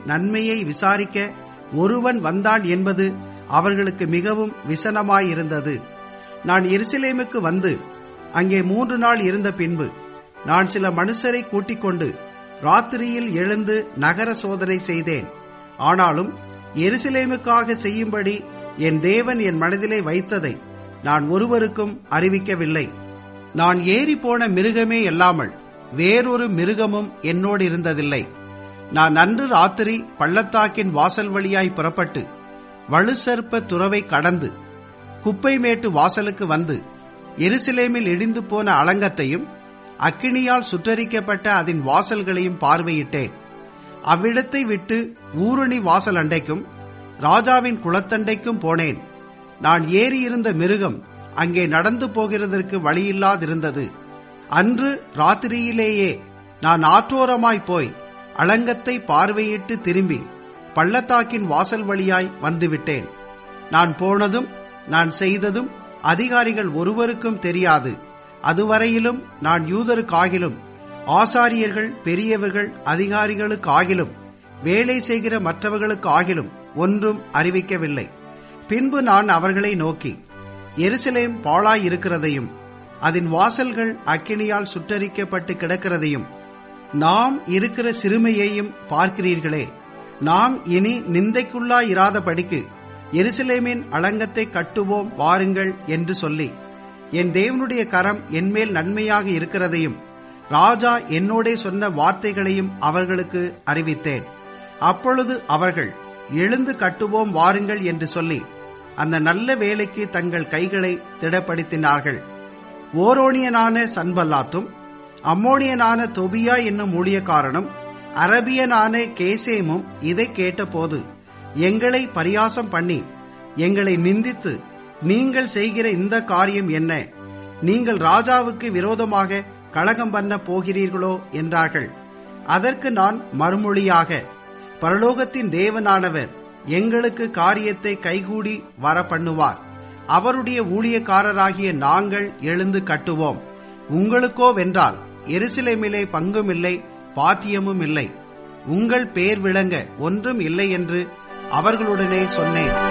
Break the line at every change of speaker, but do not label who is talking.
நன்மையை விசாரிக்க ஒருவன் வந்தான் என்பது அவர்களுக்கு மிகவும் விசனமாயிருந்தது நான் எருசலேமுக்கு வந்து அங்கே மூன்று நாள் இருந்த பின்பு நான் சில மனுஷரை கூட்டிக் கொண்டு ராத்திரியில் எழுந்து நகர சோதனை செய்தேன் ஆனாலும் எருசலேமுக்காக செய்யும்படி என் தேவன் என் மனதிலே வைத்ததை நான் ஒருவருக்கும் அறிவிக்கவில்லை நான் ஏறி போன மிருகமே அல்லாமல் வேறொரு மிருகமும் என்னோடு இருந்ததில்லை நான் அன்று ராத்திரி பள்ளத்தாக்கின் வாசல் வழியாய் புறப்பட்டு வலுசற்ப துறவை கடந்து குப்பைமேட்டு வாசலுக்கு வந்து எருசலேமில் இடிந்து போன அலங்கத்தையும் அக்கினியால் சுட்டரிக்கப்பட்ட அதன் வாசல்களையும் பார்வையிட்டேன் அவ்விடத்தை விட்டு ஊருணி வாசல் அண்டைக்கும் ராஜாவின் குளத்தண்டைக்கும் போனேன் நான் ஏறியிருந்த மிருகம் அங்கே நடந்து போகிறதற்கு வழியில்லாதிருந்தது அன்று ராத்திரியிலேயே நான் ஆற்றோரமாய் போய் அலங்கத்தை பார்வையிட்டு திரும்பி பள்ளத்தாக்கின் வாசல் வழியாய் வந்துவிட்டேன் நான் போனதும் நான் செய்ததும் அதிகாரிகள் ஒருவருக்கும் தெரியாது அதுவரையிலும் நான் யூதருக்காகிலும் ஆசாரியர்கள் பெரியவர்கள் அதிகாரிகளுக்காகிலும் வேலை செய்கிற மற்றவர்களுக்காகிலும் ஒன்றும் அறிவிக்கவில்லை பின்பு நான் அவர்களை நோக்கி எருசலேம் பாழாயிருக்கிறதையும் அதன் வாசல்கள் அக்கினியால் சுட்டரிக்கப்பட்டு கிடக்கிறதையும் நாம் இருக்கிற சிறுமையையும் பார்க்கிறீர்களே நாம் இனி நிந்தைக்குள்ளாயிராதபடிக்கு எருசலேமின் அலங்கத்தை கட்டுவோம் வாருங்கள் என்று சொல்லி என் தேவனுடைய கரம் என்மேல் நன்மையாக இருக்கிறதையும் ராஜா என்னோடே சொன்ன வார்த்தைகளையும் அவர்களுக்கு அறிவித்தேன் அப்பொழுது அவர்கள் எழுந்து கட்டுவோம் வாருங்கள் என்று சொல்லி அந்த நல்ல வேலைக்கு தங்கள் கைகளை திடப்படுத்தினார்கள் ஓரோனியனான சன்பல்லாத்தும் அம்மோனியனான தொபியா என்னும் ஊழியக்காரனும் அரபியனான கேசேமும் இதை கேட்டபோது எங்களை பரியாசம் பண்ணி எங்களை நிந்தித்து நீங்கள் செய்கிற இந்த காரியம் என்ன நீங்கள் ராஜாவுக்கு விரோதமாக கலகம் பண்ண போகிறீர்களோ என்றார்கள் அதற்கு நான் மறுமொழியாக பரலோகத்தின் தேவனானவர் எங்களுக்கு காரியத்தை கைகூடி வர பண்ணுவார் அவருடைய ஊழியக்காரராகிய நாங்கள் எழுந்து கட்டுவோம் உங்களுக்கோ வென்றால் எருசலேமிலே பங்கும் இல்லை பாத்தியமும் இல்லை உங்கள் பேர் விளங்க ஒன்றும் இல்லை என்று அவர்களுடனே சொன்னேன்